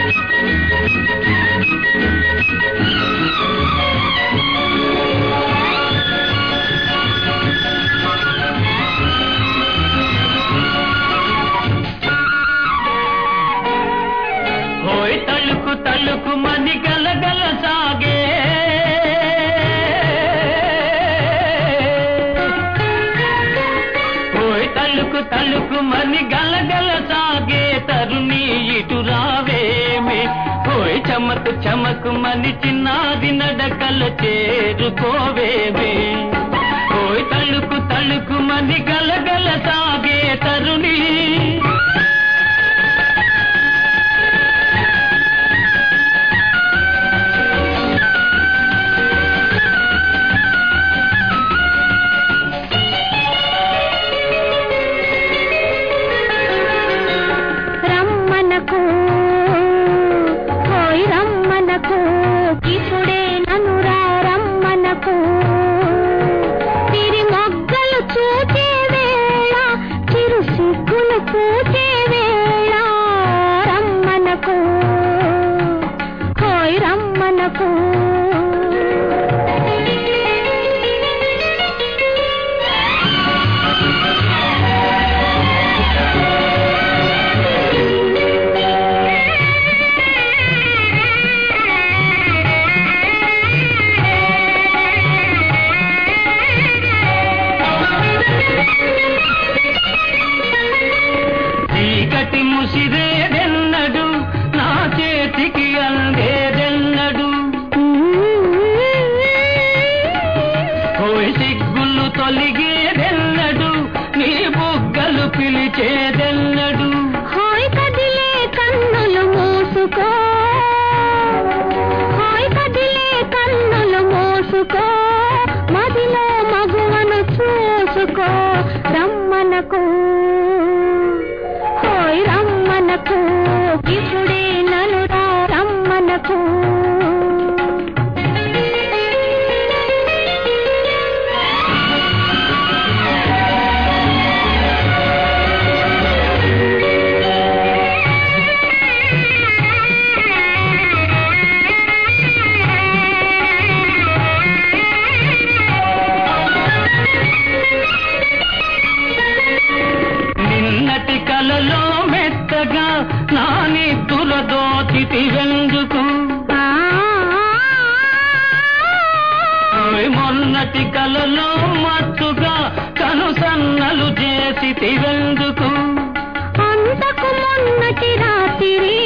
హోయ్ తలుకు తలుకు మని గలగల సాగే హోయ్ తలుకు తలుకు మని గలగల సాగే తరుణి ఇటు రావేమే హోయ్ చమకు చమకు మని చిన్నాది నడకల చేరుకోవేమే హోయ్ తలుకు తలుకు మని గలగల సాగే తరుణి రమ్మనకు హోయ్ రమ్మనకు ఇప్పుడే నన్ను రా రమ్మనకు తిరి మొగ్గలు చూచే వేళ చిరు సిగ్గులు పూచే వేళ రమ్మనకు హోయ్ రమ్మనకు చీకటి ముసిరేదెన్నడు నా చేతికి అందేదెన్నడు ఓయ్ సిగ్గులు తొలిగేదెన్నడు నీ బుగ్గలు పిలిచేదెన్నడు హాయ్ కదిలే కన్నులు మూసుకో హాయ్ కదిలే కన్నులు మూసుకో మదిలో మగువను చూసుకో రమ్మనకు హాయ్ రమ్మనకు ఇప్పుడే నన్ను రా రమ్మనకు నిన్నటి కలలో మెత్తగా నా నిద్దుల దోచితి వెందుకు ఓయ్ మొన్నటి కలలో మత్తుగా కనుసన్నలు చేసి వెందుకు అంతకు మొన్నటి రాత్రి